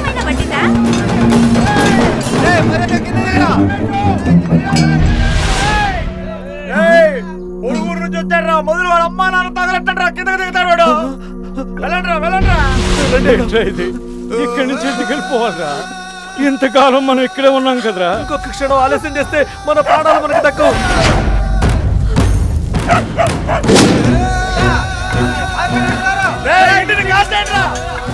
ఏమైనా పట్టిందా ఊరు నుంచి వచ్చారా మొదలు వాళ్ళ అమ్మా నాన్న తగలట్టండి రా కిందకి దిగుతాడు వాడు వెళ్ళండి రా వెళ్ళండి రా ఇది ఇక్కడి నుంచి ఎందుకు వెళ్ళిపోవాలరా ఇంతకాలం మనం ఇక్కడే ఉన్నాం కదరా ఇంకొక క్షణం ఆలస్యం చేస్తే మన ప్రాణాలు మనకి దక్కవు రేయ్, ఇంటిని కాల్చేయండి రా.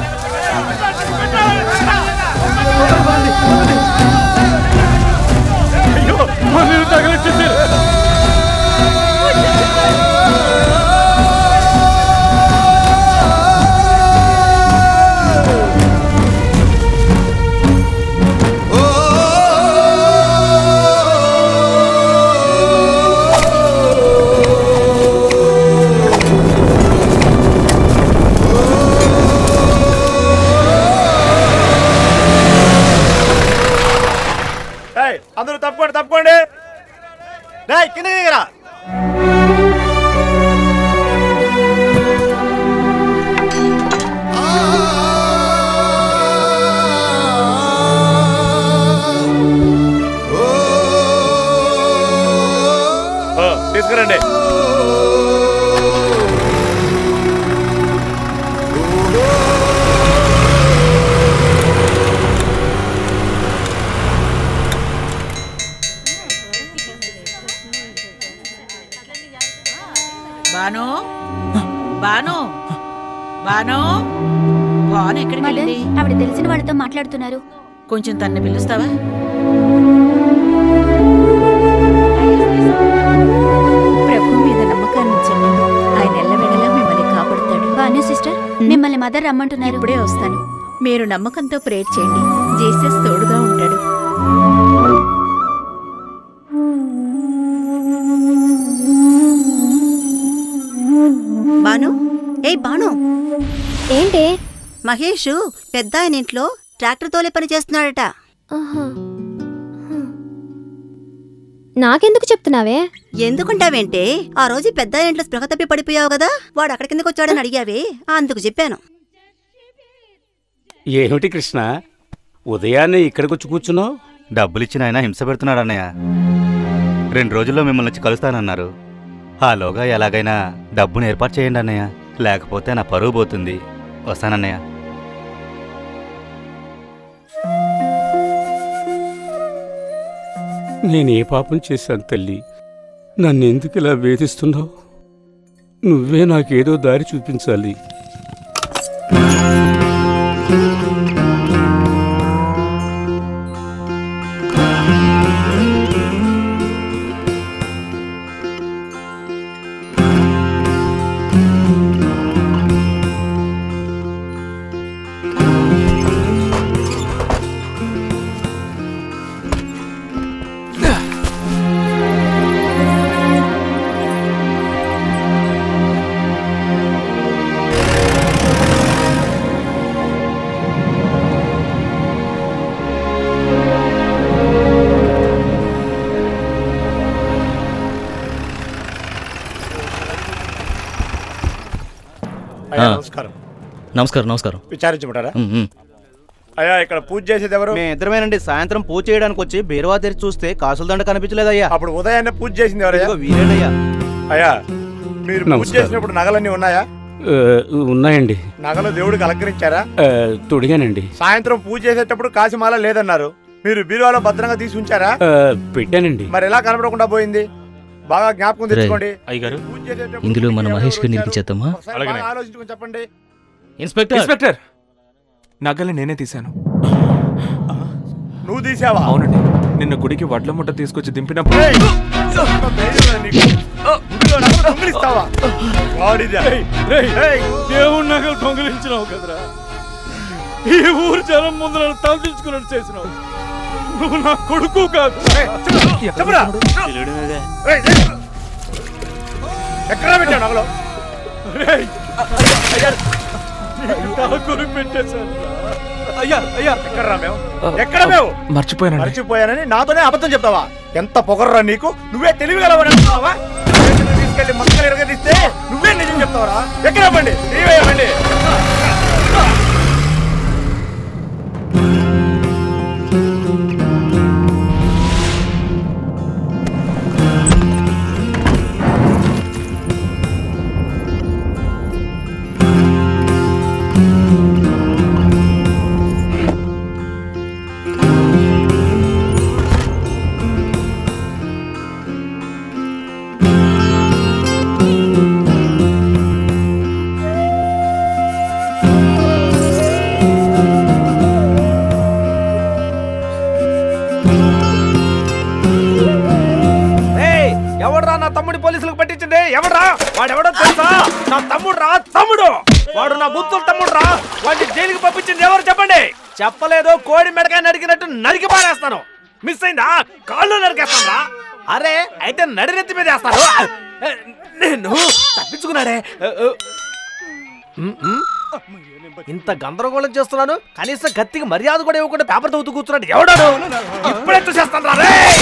అయ్యో మన తగలెట్టేసారు రేయ్, అందరూ తప్పుకోండి తప్పుకోండి రేయ్, కిందకి దిగరా ఓ, తీసుకురండి బాను బాను బాను బాను ఎక్కడికి మదర్ వెళ్ళింది ఆవిడ తెలిసిన వాళ్ళతో మాట్లాడుతున్నారు కొంచెం తన్ని పిలుస్తావా ప్రభు మీద నమ్మకాన్ని ఉంచండి ఆయన ఎల్లవెడలా మిమ్మల్ని కాపాడుతాడు భాను సిస్టర్ మిమ్మల్ని మదర్ రమ్మంటున్నారు ఇప్పుడే వస్తాను మీరు నమ్మకంతో ప్రేయర్ చేయండి జీసస్ తోడుగా ఉంటాడు బాను ఏయ్ బాను ఏంటి మహేష్ పెద్ద ఆయన ఇంట్లో ట్రాక్టర్ తోలే పని చేస్తున్నాడట నాకెందుకు చెప్తున్నావే ఎందుకుంటావేంటే ఆ రోజు పెద్ద ఆయన ఇంట్లో స్పృహ తప్పి పడిపోయావు కదా వాడు అక్కడి కిందకు వచ్చాడని అడిగావే అందుకు చెప్పాను ఏమిటి కృష్ణ ఉదయాన్నే ఇక్కడికి వచ్చి కూర్చున్నావు డబ్బులిచ్చిన ఆయన హింస పెడుతున్నాడు అన్నయ్య రెండు రోజుల్లో మిమ్మల్ని వచ్చి కలుస్తానన్నారు ఆలోగా ఎలాగైనా డబ్బును ఏర్పాటు చేయండి అన్నయ్య లేకపోతే నా పరువు పోతుంది వస్తానన్నయ్య నేనే పాపం చేశాను తల్లి నన్ను ఎందుకు ఇలా వేధిస్తున్నావు నువ్వే నాకేదో దారి చూపించాలి అయ్యా ఆ. నమస్కారం నమస్కారం నమస్కారం విచారించమంటారా ఉమ్, ఉమ్. అయ్యా ఇక్కడ పూజ చేసేది ఎవరు మేము ఇద్దరమేనండి సాయంత్రం పూజ చేయడానికి వచ్చి బీరువా తెరిచి చూస్తే కాసుల దండ కనిపించలేదయ్యా అప్పుడు ఉదయాన్నే పూజ చేసింది ఎవరయ్యా ఇదిగో వీరేనయ్యా అయ్యా మీరు పూజ నమస్కారం. చేసినప్పుడు నగలన్నీ ఉన్నాయా ఆ, ఉన్నాయండి నగలు దేవుడికి అలంకరించారా ఆ, తొడిగానండి సాయంత్రం పూజ చేసేటప్పుడు కాశీమాల లేదన్నారు మీరు బీరువాలో భద్రంగా తీసి ఉంచారా ఆ, పెట్టానండి మరి ఎలా కనపడకుండా పోయింది బాగా జ్ఞాపకం తెచ్చుకోండి అయ్యగారు పూజ చేసేటప్పుడు ఇందులో మన ఎవరెవరు మహేష్ గారిని వచ్చారు? ఇరికించేద్దామా ఒకసారి అలాగనే. బాగా ఆలోచించుకొని చెప్పండి ఇన్స్పెక్టర్ ఇన్స్పెక్టర్ నగల్ని నేనే తీశాను నువ్వు తీసావా అవునండి నిన్న గుడికి వడ్ల ముట్ట తీసుకొచ్చి దింపినప్పుడు ఏయ్! ఇంత ధైర్యం ఉందా నీకు? గుడిలో నగలు దొంగిలిస్తావా? వాడిదా? ఏయ్! దేవుడి నగలు దొంగిలించినావు కదరా ఈ ఊరు జనం ముందు నన్ను తలదించుకున్నట్టు చేసినావు నువ్వు నా కొడుకు కాదు ఏయ్, చెప్పు, చెప్పురా. ఏయ్, ఏయ్! ఎక్కడ పెట్టావు నగలు రేయ్! నా కొడుకు పెట్టేశాను అయ్యా అయ్యా ఎక్కడ రా మేము ఎక్కడ మేము మర్చిపోయానండి మర్చిపోయానని నాతోనే అబద్ధం చెప్తావా ఎంత పొగర్రా నీకు నువ్వే తెలివిగలవని అనుకున్నావా స్టేషన్కి తీసుకెళ్లి మక్కలు ఎరగదీస్తే నువ్వే నిజం చెప్తావరా ఎక్కడ ఇవ్వండి నీవే ఇవ్వండి పోలీసులకు పట్టించింది ఎవడ్రా వాడెవడో తెలుసా నా తమ్ముడు రా తమ్ముడు వాడు నా బుద్ధుల తమ్ముడు రా వాడిని జైలుకి పంపించింది ఎవరు చెప్పండి చెప్పలేదు కోడి మెడకాయ నరికినట్టు నరికి పారేస్తాను మిస్ అయిందా కాళ్ళు నరికేస్తాను రా అరే అయితే నడినెత్తి మీద వేస్తాను నేను తప్పించుకున్నాడే ఉమ్, ఉమ్. ఇంత గందరగోళం చేస్తున్నాను కనీసం గత్తికి మర్యాద కూడా ఇవ్వకుండా పేపర్ తవ్వుతూ కూర్చున్నాడు ఎవడాడు ఇప్పుడే చూసేస్తాను రా రేయ్!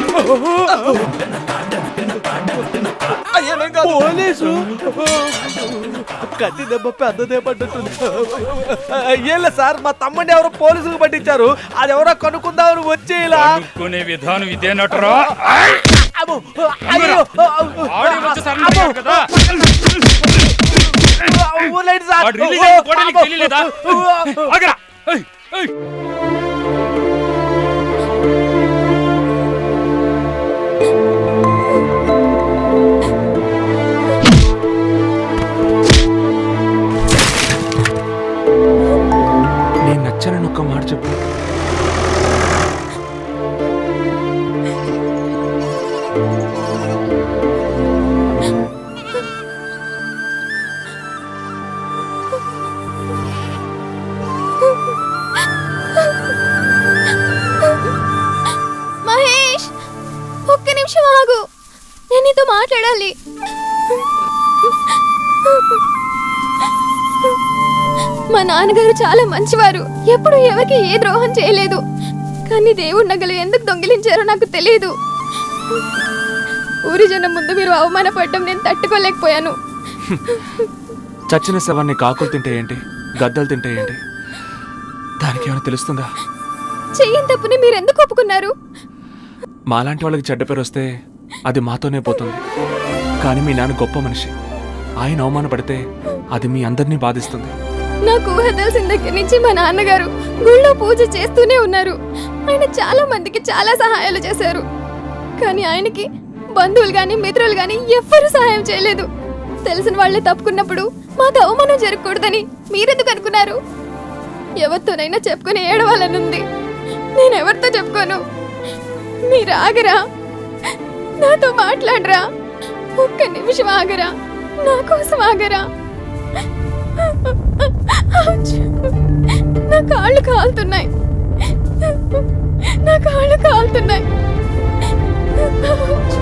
పోలీసు కత్తి దెబ్బ పెద్దదే పడ్డట్టుంది ఏం లేదు సార్ మా తమ్ముడిని ఎవరో పోలీసులకు పట్టించారు అది ఎవరో కనుక్కుందామని వచ్చి ఇలా కొనే విధానం ఇదేనట్రా అమ్మో! అయ్యో! ఆడి వచ్చి సరెండర్ అయ్యాడు కదా ఊర్లేండి సార్ వాడు రిలీజ్ అయిన కూడా నీకు తెలియలేదా ఆగరా ఏయ్, ఏయ్. నేను నచ్చానని ఒక్క మాట చెప్పు మహేష్ ఒక్క నిమిషం ఆగు నేను నీతో మాట్లాడాలి మా నాన్నగారు చాలా మంచివారు ఎప్పుడు ఎవరికి ఏ ద్రోహం చేయలేదు కానీ దేవుడి నగలు ఎందుకు దొంగిలించారో నాకు తెలియదు ఊరి జనం ముందు మీరు అవమానపడడం నేను తట్టుకోలేకపోయాను చచ్చిన శవాన్ని కాకులు తింటే ఏంటి గద్దలు తింటే ఏంటి దానికి ఏమైనా తెలుస్తుందా చెయ్యని తప్పుని మీరు ఎందుకు ఒప్పుకున్నారు మాలాంటి వాళ్ళకి చెడ్డ పేరు వస్తే అది మాతోనే పోతుంది కానీ మీ నాన్న గొప్ప మనిషి ఆయన అవమానపడితే అది మీ అందరినీ బాధిస్తుంది నాకు ఊహ తెలిసిన దగ్గర నుంచి మా నాన్నగారు గుళ్ళో పూజ చేస్తూనే ఉన్నారు ఆయన చాలా మందికి చాలా సహాయాలు చేశారు కానీ ఆయనకి బంధువులు గాని మిత్రులు గాని ఎవ్వరూ సహాయం చేయలేదు తెలిసిన వాళ్ళే తప్పుకున్నప్పుడు మాకు అవమానం జరగకూడదని మీరెందుకు అనుకున్నారు ఎవరితోనైనా చెప్పుకుని ఏడవాలనుంది నేను ఎవరితో చెప్పుకోను మీరు ఆగరా నాతో మాట్లాడరా ఒక్క నిమిషం ఆగరా నా కోసం ఆగరా ఔచ్! నా కాళ్ళు కాలుతున్నాయి నా కాళ్ళు కాలుతున్నాయి ఔచ్!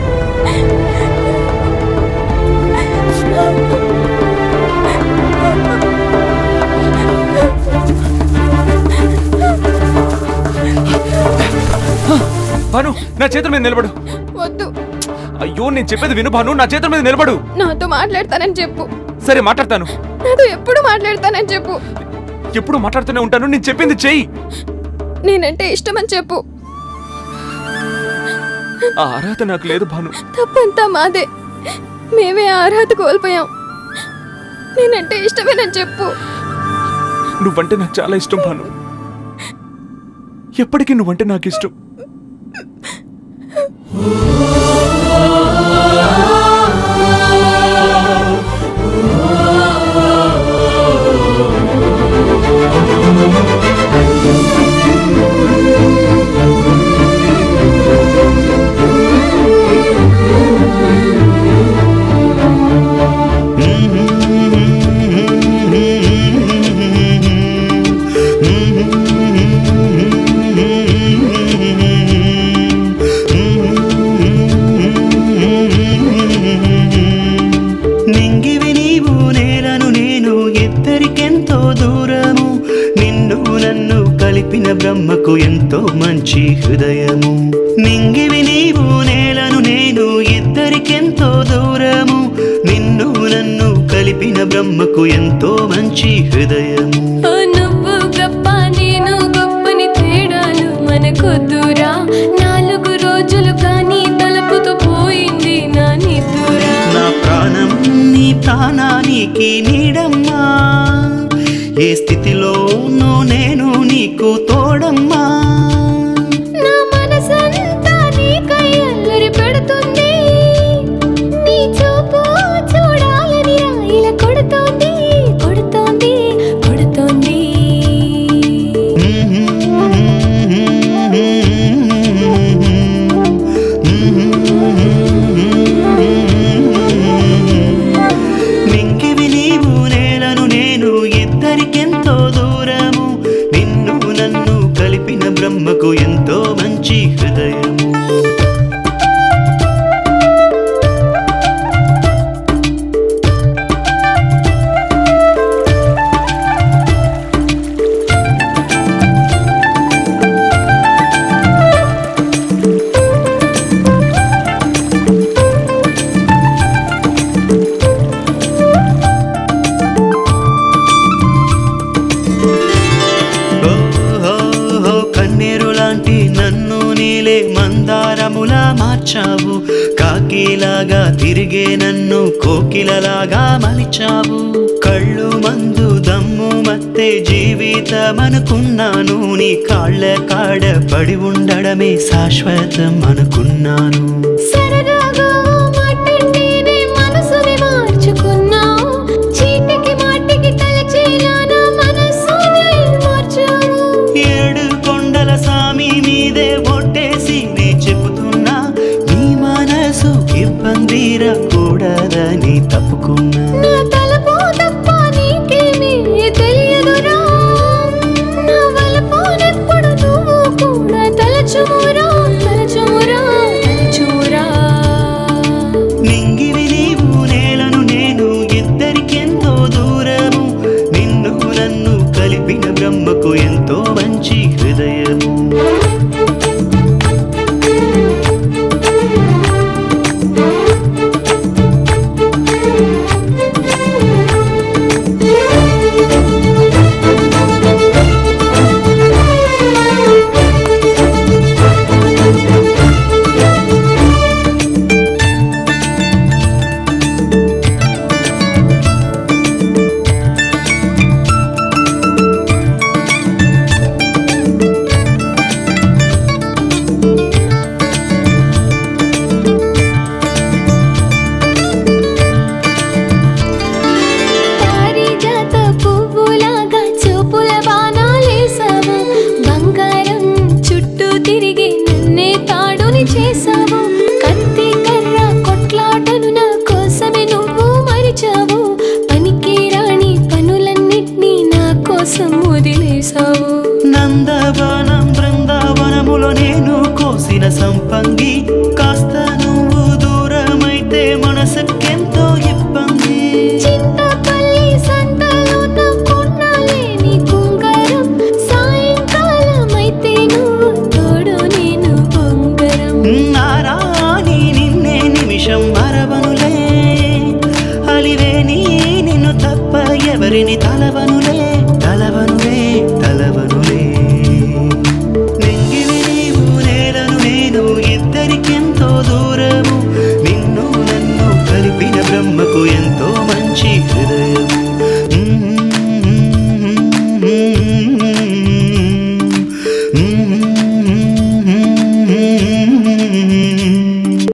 భాను నా చేతుల మీద నిలబడు వద్దు అయ్యో నేను చెప్పేది విను భాను నా చేతుల మీద నిలబడు నాతో మాట్లాడతానని చెప్పు సరే మాట్లాడతాను నాతో ఎప్పుడు మాట్లాడతానని చెప్పు ఎప్పుడు మాట్లాడుతూనే ఉంటాను నేను చెప్పింది చెయ్యి నేనంటే ఇష్టమని చెప్పు ఆ అర్హత నాకు లేదు భాను తప్పంతా మాదే మేమే ఆ అర్హత కోల్పోయాం నేనంటే ఇష్టమేనని చెప్పు నువ్వంటే నాకు చాలా ఇష్టం భాను ఎప్పటికీ నువ్వంటే నాకు ఇష్టం నింగివి నీవు నేలను నేను ఇద్దరికెంతో దూరము నిన్ను నన్ను కలిపిన బ్రహ్మకు ఎంతో మంచి హృదయము నింగివి నీవు నేలను నేను ఇద్దరికెంతో దూరము నిన్ను నన్ను కలిపిన బ్రహ్మకు ఎంతో మంచి హృదయము నువ్వు గొప్ప నేను గొప్పని తేడాలు మనకొద్దురా నాలుగు రోజులు కానీ తలుపుతూ పోయింది నా నిద్దురా నా ప్రాణం నీ ప్రాణానికి నీడమ్మా ఏ స్థితిలోనూ నేను నీకు తోడమ్మా నా మనసంతా నీకై అల్లరి పెడుతుంది నీ చూపు చూడాలని రాయిల కొడుతోంది కొడుతోంది కొడుతోంది కలిపిన బ్రహ్మకు ఎంతో మంచి హృదయము ఓహో కన్నీరు లాంటి నన్ను నీలే మందారములా మార్చావు కాకిలాగా తిరిగే నన్ను కోకిలలాగా మలిచావు కళ్ళు మందు దమ్ము మత్తే జీవితం అనుకున్నాను నీ కాళ్ళ కాడ పడి ఉండడమే శాశ్వతం అనుకున్నాను సరదాగా మాటంటేనే మనసుని మార్చుకున్నావు చీటికి మాటికి తలచేలా నా మనసుని మార్చావు ఏడు కొండల సామి మీదే ఒట్టేసి నే చెబుతున్నా నీ మనసు ఇబ్బంది రాకూడదని తప్పుకున్నా నా తలపు తప్ప నీకేమీ తెలియదురా నా వలపునెప్పుడు నువ్వు కూడా తలచుమురా తలచుమురా తలచుమురా నింగివి నీవు నేలను నేను ఇద్దరికెంతో దూరము నిన్ను నన్ను కలిపిన బ్రహ్మకు ఎంతో మంచి హృదయము పారిజాత పువ్వులాగా చూపుల బాణాలేసావు బంగారం చుట్టూ తిరిగి నన్నే తాడుని చేసావు కత్తి కర్ర కొట్లాటను నా కోసమే నువ్వు మరిచావు పనికి రాని పనులన్నిటినీ నా కోసం వదిలేసావు నందవనం బృందావనములో నేను కోసిన సంపంగి కాస్త నువ్వు దూరమైతే మనసుకెంతో ఇబ్బంది చింతపల్లి సంతలో నా కొన్నాలేని కుంగరం సాయంకాలం అయితే నువ్వు తోడు నేను బొంగరం నారాని నిన్నే నిమిషం మరవనులే అలివే నీ నిన్ను తప్ప ఎవరిని తలవనులే